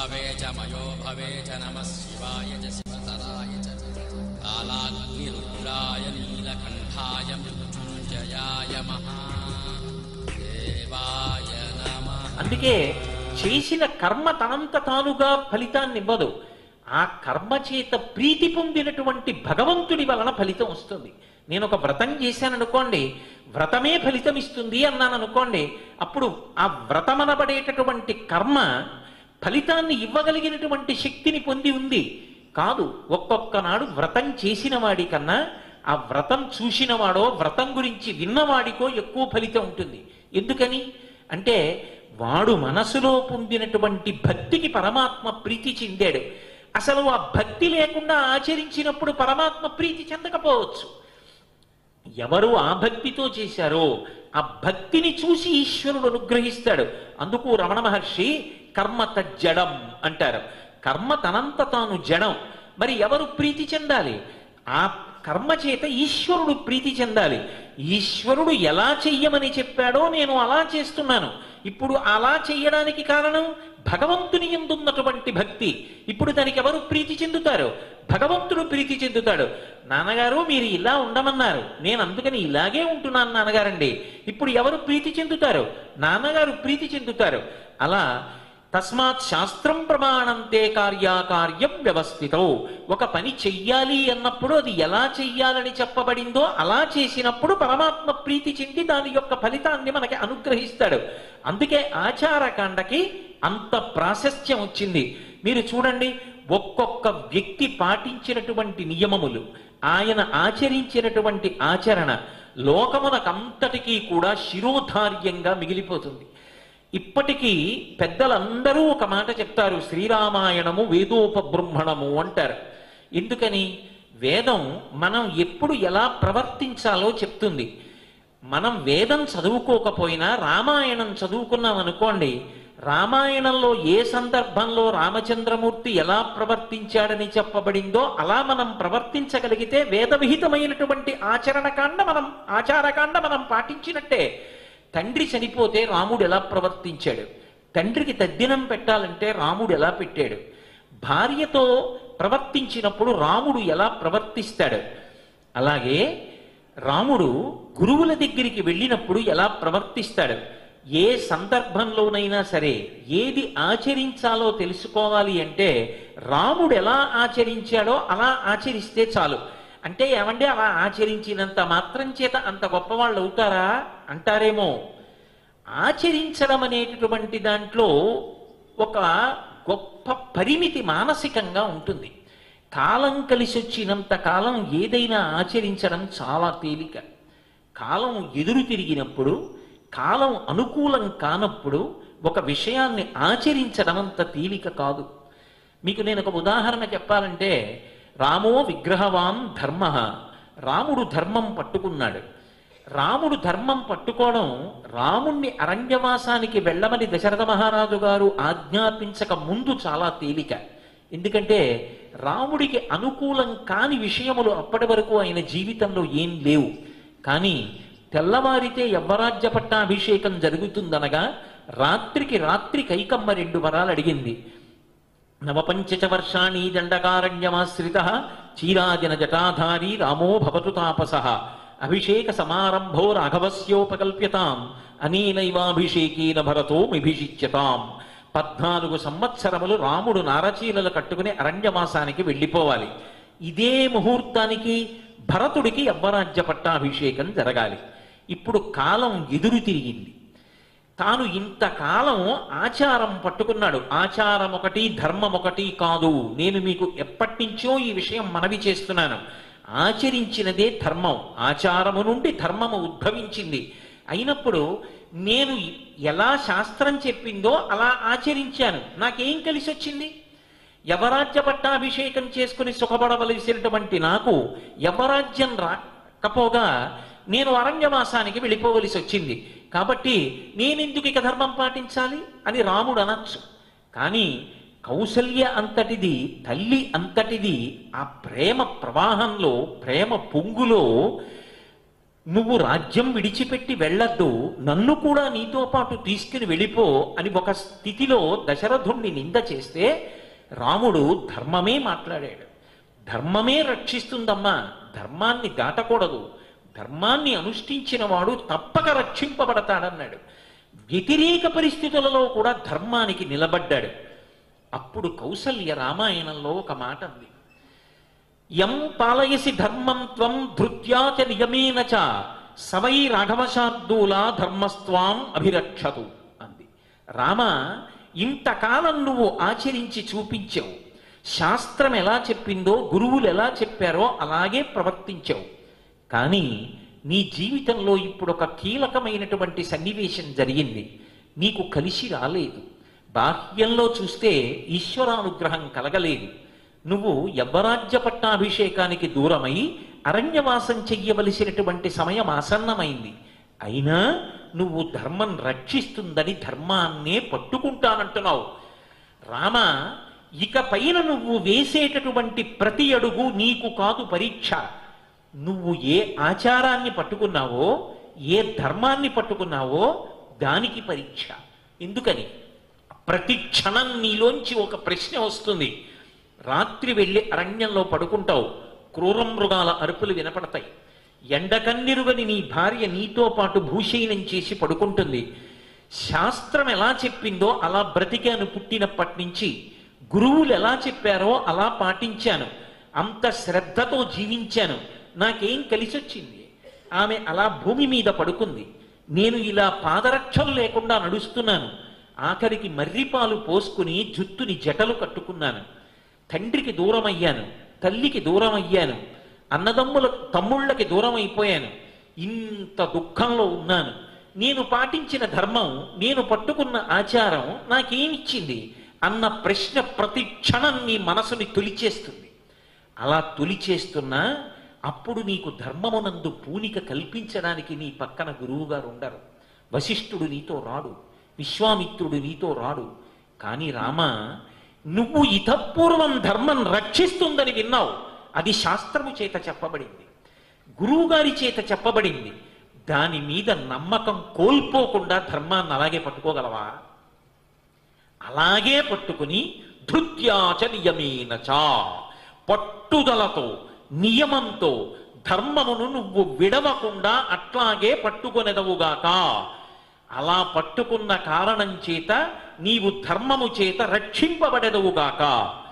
భవే చ మయో భవే చ నమ శివాయ చ శివతరాయ చ కాలాగ్నిరుద్రాయ నీలకంఠాయ మృత్యుంజయాయ మహాదేవాయ నమః అందుకే చేసిన కర్మ తనంత తానుగా ఫలితాన్ని ఇవ్వదు ఆ కర్మ చేత ప్రీతి పొందినటువంటి భగవంతుడి వలన ఫలితం వస్తుంది నేను ఒక వ్రతం చేశాను అనుకోండి వ్రతమే ఫలితం ఇస్తుంది అన్నాను అనుకోండి అప్పుడు ఆ వ్రతమనబడేటటువంటి కర్మ ఫలితాన్ని ఇవ్వగలిగినటువంటి శక్తిని పొంది ఉంది కాదు ఒక్కొక్క నాడు వ్రతం చేసిన వాడి కన్నా ఆ వ్రతం చూసినవాడో వ్రతం గురించి విన్నవాడికో ఎక్కువ ఫలితం ఉంటుంది ఎందుకని అంటే వాడు మనసులో పొందినటువంటి భక్తికి పరమాత్మ ప్రీతి చెందాడు అసలు ఆ భక్తి లేకుండా ఆచరించినప్పుడు పరమాత్మ ప్రీతి చెందకపోవచ్చు ఎవరు ఆ భక్తితో చేశారో ఆ భక్తిని చూసి ఈశ్వరుడు అనుగ్రహిస్తాడు అందుకు రమణ మహర్షి కర్మ తజ్జడం అంటారు కర్మ తనంత తాను జడం మరి ఎవరు ప్రీతి చెందాలి ఆ కర్మ చేత ఈశ్వరుడు ప్రీతి చెందాలి ఈశ్వరుడు ఎలా చెయ్యమని చెప్పాడో నేను అలా చేస్తున్నాను ఇప్పుడు అలా చెయ్యడానికి కారణం భగవంతుని ఎందున్నటువంటి భక్తి ఇప్పుడు దానికి ఎవరు ప్రీతి చెందుతారు భగవంతుడు ప్రీతి చెందుతాడు నాన్నగారు మీరు ఇలా ఉండమన్నారు నేను అందుకని ఇలాగే ఉంటున్నాను నాన్నగారండి ఇప్పుడు ఎవరు ప్రీతి చెందుతారు నాన్నగారు ప్రీతి చెందుతారు అలా తస్మాత్ శాస్త్రం ప్రమాణంతే కార్యాకార్యం వ్యవస్థితం ఒక పని చెయ్యాలి అన్నప్పుడు అది ఎలా చెయ్యాలని చెప్పబడిందో అలా చేసినప్పుడు పరమాత్మ ప్రీతి చెంది దాని యొక్క ఫలితాన్ని మనకి అనుగ్రహిస్తాడు అందుకే ఆచారకాండకి అంత ప్రాశస్త్యం వచ్చింది మీరు చూడండి ఒక్కొక్క వ్యక్తి పాటించినటువంటి నియమములు ఆయన ఆచరించినటువంటి ఆచరణ లోకమునకంతటికీ కూడా శిరోధార్యంగా మిగిలిపోతుంది ఇప్పటికీ పెద్దలందరూ ఒక మాట చెప్తారు శ్రీరామాయణము వేదోపబృంహణము అంటారు ఎందుకని వేదం మనం ఎప్పుడు ఎలా ప్రవర్తించాలో చెప్తుంది మనం వేదం చదువుకోకపోయినా రామాయణం చదువుకున్నాం అనుకోండి రామాయణంలో ఏ సందర్భంలో రామచంద్రమూర్తి ఎలా ప్రవర్తించాడని చెప్పబడిందో అలా మనం ప్రవర్తించగలిగితే వేద విహితమైనటువంటి ఆచరణకాండ మనం ఆచారకాండ మనం పాటించినట్టే తండ్రి చనిపోతే రాముడు ఎలా ప్రవర్తించాడు తండ్రికి తద్దినం పెట్టాలంటే రాముడు ఎలా పెట్టాడు భార్యతో ప్రవర్తించినప్పుడు రాముడు ఎలా ప్రవర్తిస్తాడు అలాగే రాముడు గురువుల దగ్గరికి వెళ్ళినప్పుడు ఎలా ప్రవర్తిస్తాడు ఏ సందర్భంలోనైనా సరే ఏది ఆచరించాలో తెలుసుకోవాలి అంటే రాముడు ఎలా ఆచరించాడో అలా ఆచరిస్తే చాలు అంటే ఏమంటే అలా ఆచరించినంత మాత్రం చేత అంత గొప్పవాళ్ళు అవుతారా అంటారేమో ఆచరించడం అనేటటువంటి దాంట్లో ఒక గొప్ప పరిమితి మానసికంగా ఉంటుంది కాలం కలిసి వచ్చినంత కాలం ఏదైనా ఆచరించడం చాలా తేలిక కాలం ఎదురు తిరిగినప్పుడు కాలం అనుకూలం కానప్పుడు ఒక విషయాన్ని ఆచరించడం అంత తేలిక కాదు మీకు నేను ఒక ఉదాహరణ చెప్పాలంటే రామో విగ్రహవాన్ ధర్మ రాముడు ధర్మం పట్టుకున్నాడు రాముడు ధర్మం పట్టుకోవడం రాముణ్ణి అరణ్యవాసానికి వెళ్ళమని దశరథ మహారాజు గారు ఆజ్ఞాపించక ముందు చాలా తేలిక ఎందుకంటే రాముడికి అనుకూలం కాని విషయములు అప్పటి వరకు ఆయన జీవితంలో ఏం లేవు కానీ తెల్లవారితే యవ్వరాజ్య పట్టాభిషేకం జరుగుతుందనగా రాత్రికి రాత్రి కైకమ్మ రెండు వరాలు అడిగింది నవపంచచ వర్షాణి దండకారణ్యమాశ్రిత చీరాజన జటాధారి రామో భవతు తాపస అభిషేక సమారంభో రాఘవస్యోపకల్ప్యతాం అనేనైవాభిషేకేన భరతో మిభిషిచ్యతాం పద్నాలుగు సంవత్సరములు రాముడు నారచీలలు కట్టుకుని అరణ్యవాసానికి వెళ్ళిపోవాలి ఇదే ముహూర్తానికి భరతుడికి యవ్వరాజ్య పట్టాభిషేకం జరగాలి ఇప్పుడు కాలం ఎదురు తిరిగింది తాను ఇంతకాలం ఆచారం పట్టుకున్నాడు ఆచారం ఒకటి ధర్మం ఒకటి కాదు నేను మీకు ఎప్పటి నుంచో ఈ విషయం మనవి చేస్తున్నాను ఆచరించినదే ధర్మం ఆచారము నుండి ధర్మము ఉద్భవించింది అయినప్పుడు నేను ఎలా శాస్త్రం చెప్పిందో అలా ఆచరించాను నాకేం కలిసి వచ్చింది యవరాజ్య పట్టాభిషేకం చేసుకుని సుఖపడవలసినటువంటి నాకు యవరాజ్యం రాకపోగా నేను అరణ్యవాసానికి వెళ్ళిపోవలసి వచ్చింది కాబట్టి నేనెందుకు ఇక ధర్మం పాటించాలి అని రాముడు అనొచ్చు కానీ కౌసల్య అంతటిది తల్లి అంతటిది ఆ ప్రేమ ప్రవాహంలో ప్రేమ పొంగులో నువ్వు రాజ్యం విడిచిపెట్టి వెళ్ళొద్దు నన్ను కూడా నీతో పాటు తీసుకుని వెళ్ళిపో అని ఒక స్థితిలో దశరథుణ్ణి నింద చేస్తే రాముడు ధర్మమే మాట్లాడాడు ధర్మమే రక్షిస్తుందమ్మా ధర్మాన్ని దాటకూడదు ధర్మాన్ని అనుష్ఠించిన వాడు తప్పక రక్షింపబడతాడన్నాడు వ్యతిరేక పరిస్థితులలో కూడా ధర్మానికి నిలబడ్డాడు అప్పుడు కౌసల్య రామాయణంలో ఒక మాట ఉంది యం పాలయసి ధర్మం త్వం ధృత్యాచ నియమేన చ సవై రాఘవశార్దూల ధర్మస్త్వాం అభిరక్షతు అంది రామ ఇంతకాలం నువ్వు ఆచరించి చూపించావు శాస్త్రం ఎలా చెప్పిందో గురువులు ఎలా చెప్పారో అలాగే ప్రవర్తించావు కానీ నీ జీవితంలో ఇప్పుడు ఒక కీలకమైనటువంటి సన్నివేశం జరిగింది నీకు కలిసి రాలేదు బాహ్యంలో చూస్తే ఈశ్వరానుగ్రహం కలగలేదు నువ్వు యవ్వరాజ్య పట్టాభిషేకానికి దూరమై అరణ్యవాసం చెయ్యవలసినటువంటి సమయం ఆసన్నమైంది అయినా నువ్వు ధర్మం రక్షిస్తుందని ధర్మాన్నే పట్టుకుంటానంటున్నావు రామ ఇక పైన నువ్వు వేసేటటువంటి ప్రతి అడుగు నీకు కాదు పరీక్ష నువ్వు ఏ ఆచారాన్ని పట్టుకున్నావో ఏ ధర్మాన్ని పట్టుకున్నావో దానికి పరీక్ష ఎందుకని ప్రతి క్షణం నీలోంచి ఒక ప్రశ్న వస్తుంది రాత్రి వెళ్ళి అరణ్యంలో పడుకుంటావు క్రూర మృగాల అరుపులు వినపడతాయి ఎండకన్నిరుగని నీ భార్య నీతో పాటు భూషయనం చేసి పడుకుంటుంది శాస్త్రం ఎలా చెప్పిందో అలా బ్రతికాను పుట్టినప్పటి నుంచి గురువులు ఎలా చెప్పారో అలా పాటించాను అంత శ్రద్ధతో జీవించాను నాకేం కలిసొచ్చింది ఆమె అలా భూమి మీద పడుకుంది నేను ఇలా పాదరక్షలు లేకుండా నడుస్తున్నాను ఆఖరికి మర్రిపాలు పోసుకుని జుత్తుని జటలు కట్టుకున్నాను తండ్రికి దూరం అయ్యాను తల్లికి దూరం అయ్యాను అన్నదమ్ముల తమ్ముళ్ళకి దూరం అయిపోయాను ఇంత దుఃఖంలో ఉన్నాను నేను పాటించిన ధర్మం నేను పట్టుకున్న ఆచారం నాకేమిచ్చింది అన్న ప్రశ్న ప్రతి క్షణం నీ మనసుని తొలిచేస్తుంది అలా తొలిచేస్తున్నా అప్పుడు నీకు ధర్మమునందు పూనిక కల్పించడానికి నీ పక్కన గురువుగారు ఉండరు వశిష్ఠుడు నీతో రాడు విశ్వామిత్రుడు నీతో రాడు కానీ రామ నువ్వు ఇతపూర్వం ధర్మం రక్షిస్తుందని విన్నావు అది శాస్త్రము చేత చెప్పబడింది గురువుగారి చేత చెప్పబడింది దాని మీద నమ్మకం కోల్పోకుండా ధర్మాన్ని అలాగే పట్టుకోగలవా అలాగే పట్టుకుని ధృత్యాచ నియమేనచ పట్టుదలతో నియమంతో ధర్మమును నువ్వు విడవకుండా అట్లాగే పట్టుకొనెదవుగాక అలా పట్టుకున్న కారణం చేత నీవు ధర్మము చేత రక్షింపబడెదవుగాక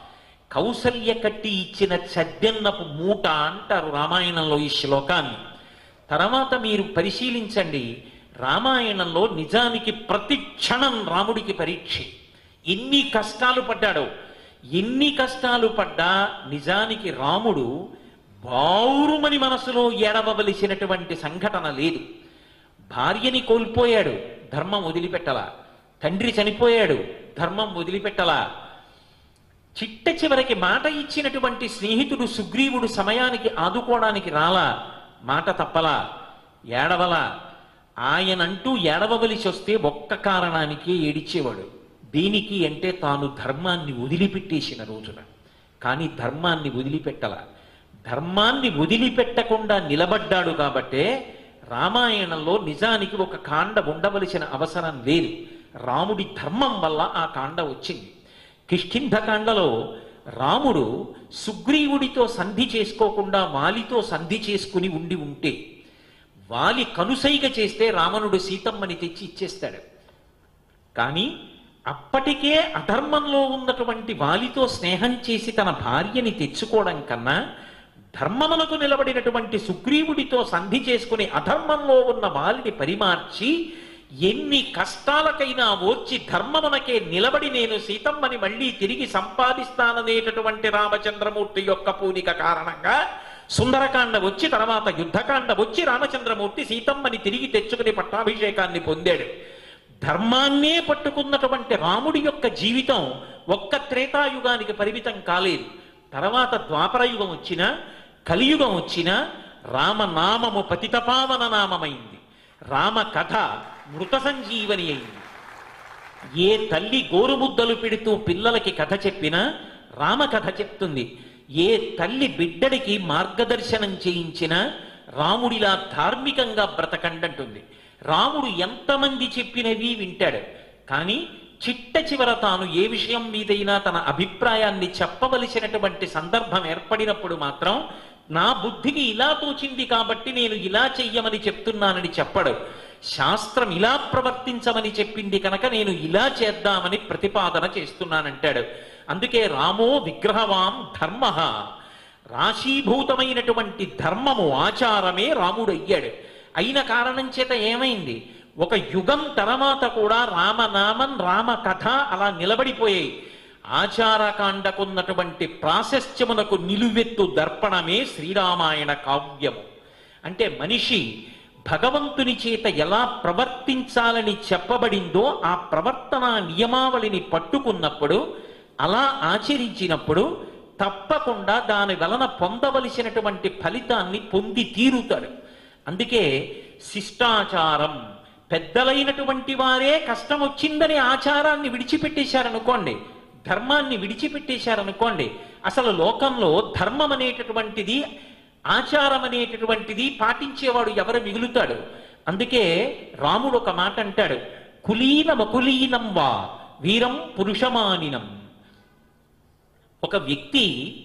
కౌసల్య కట్టి ఇచ్చిన చద్దెన్నపు మూట అంటారు రామాయణంలో ఈ శ్లోకాన్ని తర్వాత మీరు పరిశీలించండి రామాయణంలో నిజానికి ప్రతి క్షణం రాముడికి పరీక్ష ఎన్ని కష్టాలు పడ్డాడో ఎన్ని కష్టాలు పడ్డా నిజానికి రాముడు బావురుమని మనసులో ఏడవవలసినటువంటి సంఘటన లేదు భార్యని కోల్పోయాడు ధర్మం వదిలిపెట్టలా తండ్రి చనిపోయాడు ధర్మం వదిలిపెట్టలా చిట్ట చివరికి మాట ఇచ్చినటువంటి స్నేహితుడు సుగ్రీవుడు సమయానికి ఆదుకోవడానికి రాలా మాట తప్పలా ఏడవలా ఆయనంటూ ఏడవవలసి వస్తే ఒక్క కారణానికి ఏడిచేవాడు దేనికి అంటే తాను ధర్మాన్ని వదిలిపెట్టేసిన రోజున కానీ ధర్మాన్ని వదిలిపెట్టల ధర్మాన్ని వదిలిపెట్టకుండా నిలబడ్డాడు కాబట్టే రామాయణంలో నిజానికి ఒక కాండ ఉండవలసిన అవసరం లేదు రాముడి ధర్మం వల్ల ఆ కాండ వచ్చింది కిష్కింధకాండలో రాముడు సుగ్రీవుడితో సంధి చేసుకోకుండా వాలితో సంధి చేసుకుని ఉండి ఉంటే వాలి కనుసైగ చేస్తే రావణుడు సీతమ్మని తెచ్చి ఇచ్చేస్తాడు కానీ అప్పటికే అధర్మంలో ఉన్నటువంటి వాలితో స్నేహం చేసి తన భార్యని తెచ్చుకోవడం కన్నా ధర్మములకు నిలబడినటువంటి సుగ్రీవుడితో సంధి చేసుకుని అధర్మంలో ఉన్న వాలిని పరిమార్చి ఎన్ని కష్టాలకైనా ఓర్చి ధర్మమునకే నిలబడి నేను సీతమ్మని మళ్ళీ తిరిగి సంపాదిస్తాననేటటువంటి రామచంద్రమూర్తి యొక్క పూనిక కారణంగా సుందరకాండ వచ్చి తర్వాత యుద్ధకాండ వచ్చి రామచంద్రమూర్తి సీతమ్మని తిరిగి తెచ్చుకుని పట్టాభిషేకాన్ని పొందాడు ధర్మాన్నే పట్టుకున్నటువంటి రాముడి యొక్క జీవితం ఒక్క త్రేతాయుగానికి పరిమితం కాలేదు తర్వాత ద్వాపరయుగం వచ్చినా కలియుగం వచ్చినా రామనామము పతితపావన నామమైంది రామ కథ మృత సంజీవని అయింది ఏ తల్లి గోరుముద్దలు పెడుతూ పిల్లలకి కథ చెప్పినా రామ కథ చెప్తుంది ఏ తల్లి బిడ్డడికి మార్గదర్శనం చేయించినా రాముడిలా ధార్మికంగా బ్రతకండి అంటుంది రాముడు ఎంతమంది చెప్పినవి వింటాడు కానీ చిట్ట చివర తాను ఏ విషయం మీదైనా తన అభిప్రాయాన్ని చెప్పవలసినటువంటి సందర్భం ఏర్పడినప్పుడు మాత్రం నా బుద్ధికి ఇలా తోచింది కాబట్టి నేను ఇలా చెయ్యమని చెప్తున్నానని చెప్పడు శాస్త్రం ఇలా ప్రవర్తించమని చెప్పింది కనుక నేను ఇలా చేద్దామని ప్రతిపాదన చేస్తున్నానంటాడు అందుకే రామో విగ్రహవాం ధర్మ రాశీభూతమైనటువంటి ధర్మము ఆచారమే రాముడు అయ్యాడు అయిన కారణం చేత ఏమైంది ఒక యుగం తర్వాత కూడా రామనామం రామ కథ అలా నిలబడిపోయాయి ఆచారకాండకున్నటువంటి ప్రాశస్త్యమునకు నిలువెత్తు దర్పణమే శ్రీరామాయణ కావ్యము అంటే మనిషి భగవంతుని చేత ఎలా ప్రవర్తించాలని చెప్పబడిందో ఆ ప్రవర్తన నియమావళిని పట్టుకున్నప్పుడు అలా ఆచరించినప్పుడు తప్పకుండా దాని వలన పొందవలసినటువంటి ఫలితాన్ని పొంది తీరుతాడు అందుకే శిష్టాచారం పెద్దలైనటువంటి వారే కష్టం వచ్చిందని ఆచారాన్ని విడిచిపెట్టేశారనుకోండి ధర్మాన్ని విడిచిపెట్టేశారనుకోండి అసలు లోకంలో ధర్మం అనేటటువంటిది ఆచారం అనేటటువంటిది పాటించేవాడు ఎవరు మిగులుతాడు అందుకే రాముడు ఒక మాట అంటాడు కులీనమకులీనం వా వీరం పురుషమానినం ఒక వ్యక్తి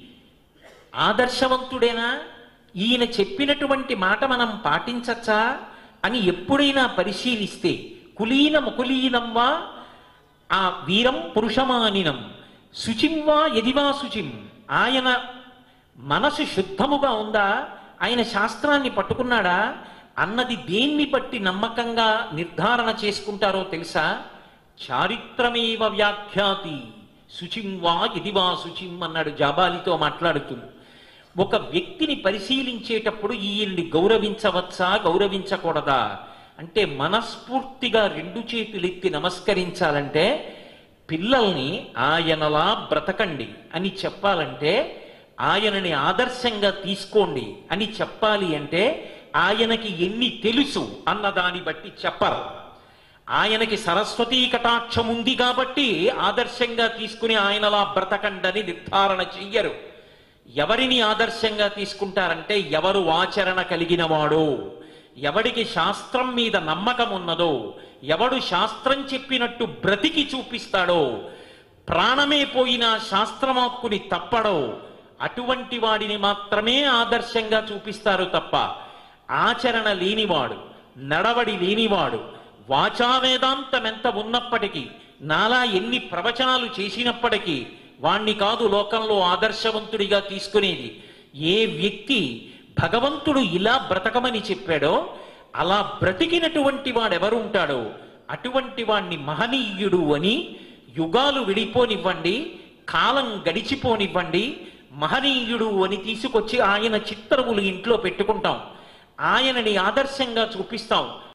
ఆదర్శవంతుడేనా ఈయన చెప్పినటువంటి మాట మనం పాటించచ్చా అని ఎప్పుడైనా పరిశీలిస్తే కులీనం కులీనం వా ఆ వీరం పురుషమానినం శుచిం వా ఎదివా శుచిం ఆయన మనసు శుద్ధముగా ఉందా ఆయన శాస్త్రాన్ని పట్టుకున్నాడా అన్నది దేన్ని బట్టి నమ్మకంగా నిర్ధారణ చేసుకుంటారో తెలుసా చారిత్రమేవ వ్యాఖ్యాతి శుచిం వా ఎదివా శుచిం అన్నాడు జాబాలితో మాట్లాడుతూ ఒక వ్యక్తిని పరిశీలించేటప్పుడు ఈయన్ని గౌరవించవచ్చా గౌరవించకూడదా అంటే మనస్ఫూర్తిగా రెండు చేతులెత్తి నమస్కరించాలంటే పిల్లల్ని ఆయనలా బ్రతకండి అని చెప్పాలంటే ఆయనని ఆదర్శంగా తీసుకోండి అని చెప్పాలి అంటే ఆయనకి ఎన్ని తెలుసు అన్న దాన్ని బట్టి చెప్పరు ఆయనకి సరస్వతీ కటాక్షం ఉంది కాబట్టి ఆదర్శంగా తీసుకుని ఆయనలా బ్రతకండని నిర్ధారణ చెయ్యరు ఎవరిని ఆదర్శంగా తీసుకుంటారంటే ఎవరు ఆచరణ కలిగిన వాడో ఎవడికి శాస్త్రం మీద నమ్మకం ఉన్నదో ఎవడు శాస్త్రం చెప్పినట్టు బ్రతికి చూపిస్తాడో ప్రాణమే పోయినా శాస్త్రమాక్కుని తప్పడో అటువంటి వాడిని మాత్రమే ఆదర్శంగా చూపిస్తారు తప్ప ఆచరణ లేనివాడు నడవడి లేనివాడు వాచా వేదాంతం ఎంత ఉన్నప్పటికీ నాలా ఎన్ని ప్రవచనాలు చేసినప్పటికీ వాణ్ణి కాదు లోకంలో ఆదర్శవంతుడిగా తీసుకునేది ఏ వ్యక్తి భగవంతుడు ఇలా బ్రతకమని చెప్పాడో అలా బ్రతికినటువంటి వాడెవరు ఉంటాడో అటువంటి వాణ్ణి మహనీయుడు అని యుగాలు విడిపోనివ్వండి కాలం గడిచిపోనివ్వండి మహనీయుడు అని తీసుకొచ్చి ఆయన చిత్రములు ఇంట్లో పెట్టుకుంటాం ఆయనని ఆదర్శంగా చూపిస్తాం